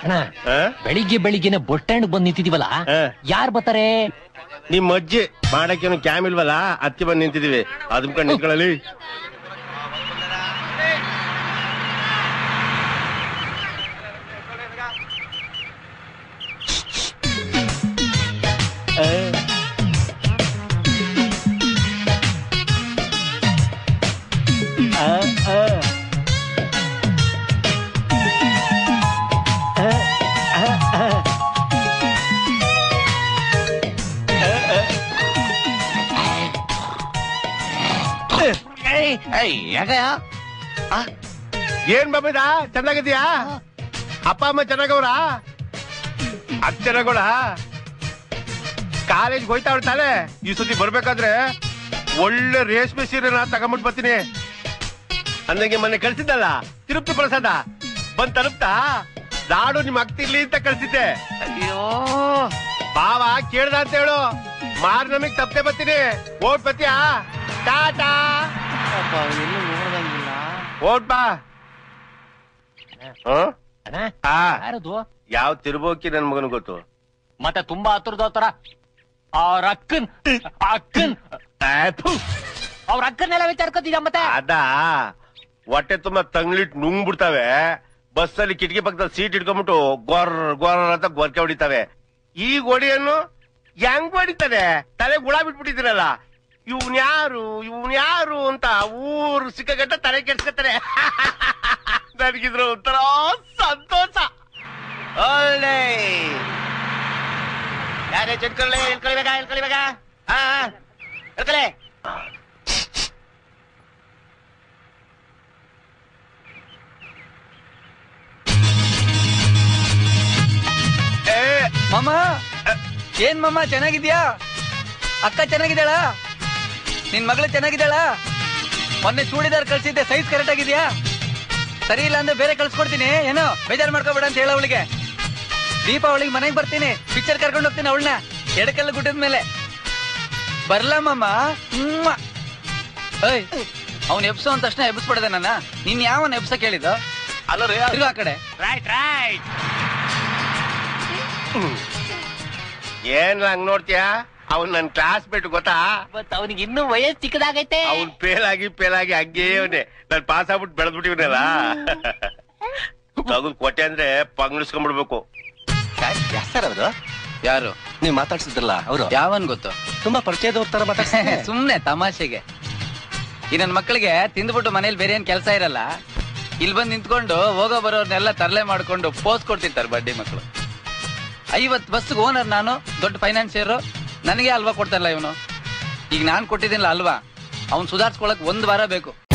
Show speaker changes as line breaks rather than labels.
ಅಣ್ಣ
ಆ?
ಬೆಳಿಗ್ಗೆ ಬೆಳಿಗ್ಗೆನೆ ಬಸ್ ಸ್ಟ್ಯಾಂಡ್ ಬಂದ್ ನಿಂತಿದೀವಲ್ಲ
ಆ.
ಯಾರ್ ಬರ್ತಾರೆ
ನಿಮ್ ಅಜ್ಜಿ ಮಾಡಕ್ಕೇನು ಕ್ಯಾಮ್ ಇಲ್ವಲ್ಲ ಅತ್ತಿ ಬಂದ್ ನಿಂತಿದೀವಿ ಅದ್ ಕಂಡು ನಿಂತ್ಕೊಳ್ಳಲಿ ಏನ್ ಬಾಬಿದ ಚೆನ್ನಾಗಿದ್ಯಾ ಅಪ್ಪ ಅಮ್ಮ ಚೆನ್ನಾಗವ್ರ ಅದ್ ಚೆನ್ನಾಗೋಳ ಕಾಲೇಜ್ ಹೋಯ್ತಾವಳ ತಾನೆ ಈ ಸತಿ ಬರ್ಬೇಕಾದ್ರೆ ಒಳ್ಳೆ ರೇಷ್ಮೆ ಸೀರೆನ ತಗೊಂಬಿಟ್ ಬರ್ತೀನಿ ಅಂದಂಗೆ ಮೊನ್ನೆ ಕಳ್ಸಿದ್ದಲ್ಲ ತಿರುಪ್ತಿ ಪ್ರಸಾದ ಬಂದ್ ತಲುಪ್ತಾ ನಾಡು ನಿಮ್ ಅಕ್ತಿರ್ಲಿ ಅಂತ ಕಳ್ಸಿದ್ದೆ ಅಯ್ಯೋ ಬಾವ ಕೇಳ್ದ ಅಂತ ಹೇಳು ಮಾರ್ ನಮಗ್ ತಪ್ಪೆ ಬರ್ತೀನಿ ಓಟ್ ಬತ್ತೀಯಾ ಟಾಟಾ ಓಟ್ ಬಾ ಹ?
ಅಣ್ಣ
ಆ,
ಯಾರದು
ಯಾವ ತಿರುಬೋಕಿ ನನ್ ಮಗನ ಗೊತ್ತು
ಮತ್ತೆ ತುಂಬಾ ಹತ್ರದ ತರ ಅವ್ರ ಅಕ್ಕನ್ ಅಕ್ಕನ್
ಆ, ಫು.
ಅವ್ರ ಅಕ್ಕನ್ನೆಲ್ಲ ವಿಚಾರ್ಕೊತಿದ್ದ ಮತ್ತೆ
ಅದ ಹೊಟ್ಟೆ ತುಂಬಾ ತಂಗ್ಲಿಟ್ ನುಂಗ್ ಬಿಡ್ತಾವೆ ಬಸ್ ಅಲ್ಲಿ ಕಿಟಕಿ ಪಕ್ಕದಲ್ಲಿ ಸೀಟ್ ಇಟ್ಕೊಂಡ್ಬಿಟ್ಟು ಗೊರ್ ಗೊರ್ ಅಂತ ಗೊರ್ಕೆ ಹೊಡಿತಾವೆ ಈಗ ಹೊಡಿಯನ್ನು ಹೆಂಗ್ ಹೊಡಿತದೆ ತಲೆ ಗುಳ ಬಿಟ್ಬಿಟ್ಟಿದ್ದೀರಲ್ಲ ಇವ್ನ್ ಯಾರು ಇವ್ನ್ ಯಾರು ಅಂತ ಊರು ಸಿಕ್ಕಗಟ್ಟ ತಲೆ ಕೆಡ್ಸ್ಕೊತಾರೆ ನನಗಿದ್ರು ಒಂಥರ ಸಂತೋಷ ಒಳ್ಳೆ ಯಾರೇ ಚೆಟ್ಕೊಳ್ಳಿ ಇಳ್ಕೊಳ್ಬೇಕಾ ಇಳ್ಕೊಳ್ಬೇಕಾ ಹಾ ಇಳ್ಕೊಳ್ಳಿ ಏ
ಮಾಮ ಏನ್ ಮಾಮ ಚೆನ್ನಾಗಿದ್ಯಾ ಅಕ್ಕ ಚೆನ್ನಾಗಿದ್ದಾಳ ನಿನ್ ಮಗಳು ಚೆನ್ನಾಗಿದ್ದಾಳ ಮೊನ್ನೆ ಚೂಡಿದಾರ್ ಕಳ್ಸಿದ್ದೆ ಸೈಜ್ ಕರೆಕ್ಟ್ ಆಗಿದ್ಯಾ ಸರಿ ಇಲ್ಲ ಅಂದ್ರೆ ಬೇರೆ ಕಳ್ಸ್ಕೊಡ್ತೀನಿ ಏನೋ ಬೇಜಾರ್ ಮಾಡ್ಕೋಬೇಡ ಅಂತ ಹೇಳ ಅವಳಿಗೆ ದೀಪಾವಳಿಗೆ ಮನೆಗೆ ಬರ್ತೀನಿ ಪಿಕ್ಚರ್ ಕರ್ಕೊಂಡು ಹೋಗ್ತೀನಿ ಅವಳನ್ನ ಎಡಕಲ್ಲ ಗುಡ್ಡದ ಮೇಲೆ ಬರ್ಲಾ ಮಾಮ ಮ್ವಾ. ಏಯ್ ಅವ್ನ್ ಎಬ್ಸೋ ಅಂತ ತಕ್ಷಣ ಎಬ್ಸ್ಬಿಡದೆ ನನ್ನ ನಿನ್ ಯಾವನ್ ಎಬ್ಸ ಕೇಳಿದ್ದು
ಅಲ್ಲ ರೀ
ತಿರ್ಗು ಆ ಕಡೆ
ರೈಟ್ ರೈಟ್
ಏನ್ ಹಂಗ್ ನೋಡ್ತೀಯಾ ಅವ್ನ್ ನನ್ ಕ್ಲಾಸ್ ಮೇಟ್ ಗೊತ್ತಾ
ಮತ್ ಅವನಿಗೆ ಇನ್ನೂ ವಯಸ್ಸು ಚಿಕ್ಕದಾಗೈತೆ
ಅವ್ನ್ ಫೇಲ್ ಆಗಿ ಫೇಲ್ ಆಗಿ ಹಂಗೇ ಅವನೇ ನಾನ್ ಪಾಸ್ ಆಗ್ಬಿಟ್ಟು ಬೆಳೆದ್ಬಿಟ್ಟಿವನಲ್ಲ ತಗದ್ ಕೊಟ್ಟೆ ಅಂದ್ರೆ ಪಂಗ್ಳಿಸ್ಕೊಂಡ್ಬಿಡ್ಬೇಕು
ಸರ್ ಅವರು
ಯಾರು
ನೀವು ಮಾತಾಡ್ಸಿದ್ರಲ್ಲ ಅವರು
ಯಾವನ್ ಗೊತ್ತು
ತುಂಬಾ ಪರಿಚಯದವ್ರ ತರ ಮಾತಾಡ್ತಾರೆ
ಸುಮ್ನೆ ತಮಾಷೆಗೆ ಈ ನನ್ ಮಕ್ಕಳಿಗೆ ತಿಂದ್ಬಿಟ್ಟು ಮನೇಲಿ ಬೇರೆ ಏನ್ ಕೆಲಸ ಇರಲ್ಲ ಇಲ್ಲಿ ಬಂದ್ ನಿಂತ್ಕೊಂಡು ಹೋಗೋ ಬರೋರ್ನೆಲ್ಲ ತರಲೆ ಮಾಡ್ಕೊಂಡು ಪೋಸ್ ಕೊಡ್ತಿರ್ತಾರೆ ಬಡ್ಡಿ ಮಕ್ಕಳು ಐವತ್ ಬಸ್ ಓನರ್ ನಾನು ದೊಡ್ಡ ಫೈನಾನ್ಸಿಯರ್ ನನಗೆ ಅಲ್ವಾ ಕೊಡ್ತಾರಲ್ಲ ಇವನು ಈಗ ನಾನ್ ಕೊಟ್ಟಿದ್ದೀನಲ್ಲ ಅಲ್ವಾ ಅವ್ನ್ ಸುಧಾರ್ಸ್ಕೊಳಕ್ ಒಂದ್ ವಾರ ಬೇಕು